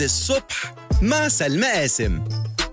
الصبح مع سلمى قاسم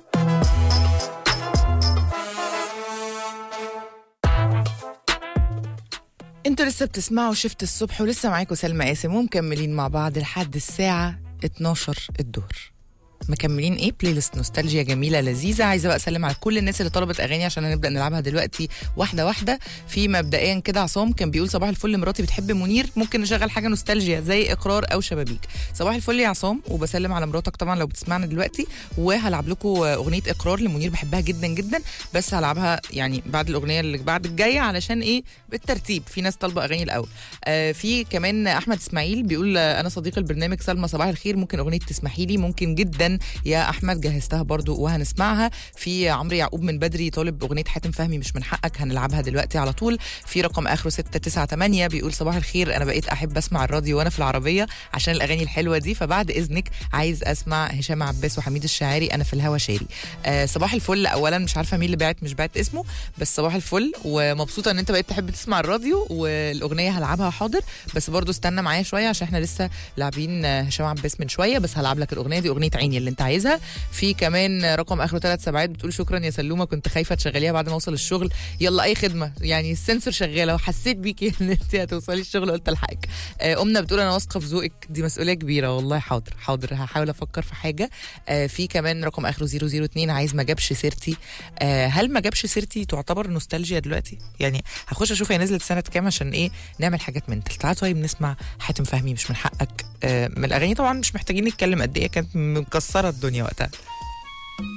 انتوا لسه بتسمعوا شفت الصبح ولسه معاكم سلمى قاسم ومكملين مع بعض لحد الساعة 12 الظهر مكملين ايه بلاي ليست نوستالجيا جميله لذيذه عايزه بقى اسلم على كل الناس اللي طلبت اغاني عشان هنبدا نلعبها دلوقتي واحده واحده في مبدئيا كده عصام كان بيقول صباح الفل مراتي بتحب منير ممكن نشغل حاجه نوستالجيا زي اقرار او شبابيك صباح الفل يا عصام وبسلم على مراتك طبعا لو بتسمعنا دلوقتي وهلعب لكم اغنيه اقرار لمنير بحبها جدا جدا بس هلعبها يعني بعد الاغنيه اللي بعد الجايه علشان ايه بالترتيب في ناس طالبه اغاني الاول آه في كمان احمد اسماعيل بيقول آه، انا صديق البرنامج سلمى صباح الخير ممكن اغنيه تسمحي لي ممكن جدا يا احمد جهزتها برضو وهنسمعها في عمرو يعقوب من بدري طالب اغنيه حاتم فهمي مش من حقك هنلعبها دلوقتي على طول في رقم اخره 698 بيقول صباح الخير انا بقيت احب اسمع الراديو وانا في العربيه عشان الاغاني الحلوه دي فبعد اذنك عايز اسمع هشام عباس وحميد الشاعري انا في الهوا شاري آه صباح الفل اولا مش عارفه مين اللي بعت مش بعت اسمه بس صباح الفل ومبسوطه ان انت بقيت تحب تسمع الراديو والاغنيه هلعبها حاضر بس برضو استنى معايا شويه عشان احنا لسه لاعبين آه، هشام عباس من شويه بس هلعب لك الاغنيه دي اغنيه عيني اللي انت عايزها في كمان رقم اخره ثلاث سبعات بتقول شكرا يا سلومه كنت خايفه تشغليها بعد ما اوصل الشغل يلا اي خدمه يعني السنسور شغاله وحسيت بيكي ان انت هتوصلي الشغل قلت الحقك آه، امنا بتقول انا واثقه في ذوقك دي مسؤوليه كبيره والله حاضر حاضر هحاول افكر في حاجه آه، في كمان رقم اخره 002 عايز ما جابش سيرتي آه، هل ما جابش سيرتي تعتبر نوستالجيا دلوقتي يعني هخش اشوف هي نزلت سنه كام عشان ايه نعمل حاجات منتل تعال طيب نسمع حاتم فهمي مش من حقك آه، من الاغاني طبعا مش محتاجين نتكلم قد ايه كانت مكسره الدنيا وقتها